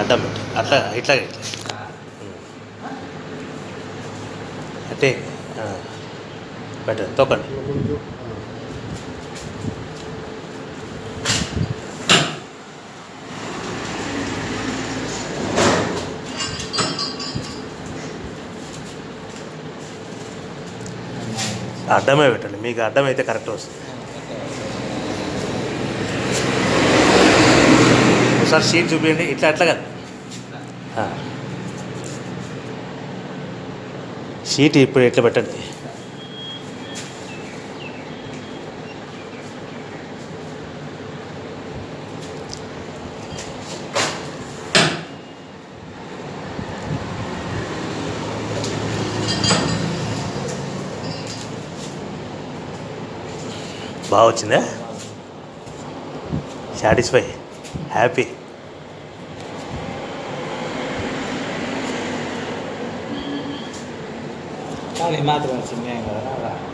అడ్డం పెట్టు అట్లా ఇట్లా ఇట్లా అంటే పెట్టండి తొక్కండి కొంచెం అడ్డమే పెట్టండి మీకు అడ్డం అయితే కరెక్ట్ వస్తుంది ఒకసారి షీట్ చూపించండి ఇట్లా అట్లా కదా ఆ. షీట్ ఇప్పుడు ఇట్లా పెట్టండి బాగా వచ్చిందా సాటిస్ఫై హ్యాపీ కానీ మాత్రం వచ్చింది ఏం కదా